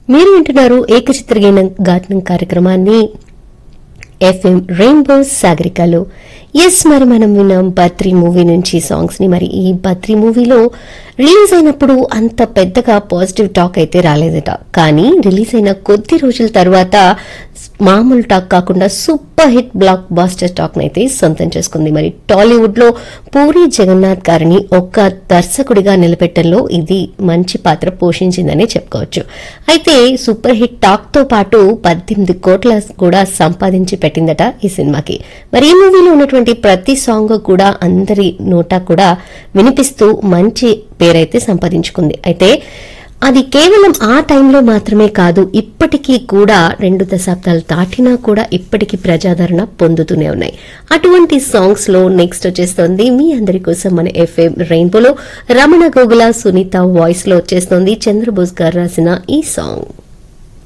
మీరు వింటున్నారు ఏకచిత్ర గీనం గానం కార్యక్రమాన్ని ఎఫ్ఎం రెయిన్బో సాగరికలో ఎస్ మరి మనం విన్నాం బద్రి మూవీ నుంచి సాంగ్స్ ని మరి ఈ బద్రి మూవీలో రిలీజ్ అయినప్పుడు అంత పెద్దగా పాజిటివ్ టాక్ అయితే రాలేదట కానీ రిలీజ్ అయిన కొద్ది రోజుల తర్వాత మామూలు టాక్ కాకుండా super hit blockbuster talk అయితే సొంతం చేసుకుంది మరి టాలీవుడ్ లో పూరి జగన్నాథ్ గారిని ఒక్క దర్శకుడిగా నిలబెట్టడంలో ఇది మంచి పాత్ర పోషించిందని చెప్పుకోవచ్చు అయితే సూపర్ హిట్ టాక్ తో పాటు పద్దెనిమిది కోట్ల కూడా సంపాదించి పెట్టిందట ఈ సినిమాకి మరి ఈ మూవీలో ఉన్నటువంటి ప్రతి సాంగ్ కూడా అందరి నోటా కూడా వినిపిస్తూ మంచి పేరైతే సంపాదించుకుంది అయితే అది కేవలం ఆ టైంలో మాత్రమే కాదు ఇప్పటికీ కూడా రెండు దశాబ్దాలు దాటినా కూడా ఇప్పటికీ ప్రజాదరణ పొందుతూనే ఉన్నాయి అటువంటి సాంగ్స్ లో నెక్స్ట్ వచ్చేస్తోంది మీ అందరి కోసం మన ఎఫ్ఎం రెయిన్బోలో రమణ గోగుల సునీత వాయిస్ లో వచ్చేస్తోంది చంద్రబోస్ గారు రాసిన ఈ సాంగ్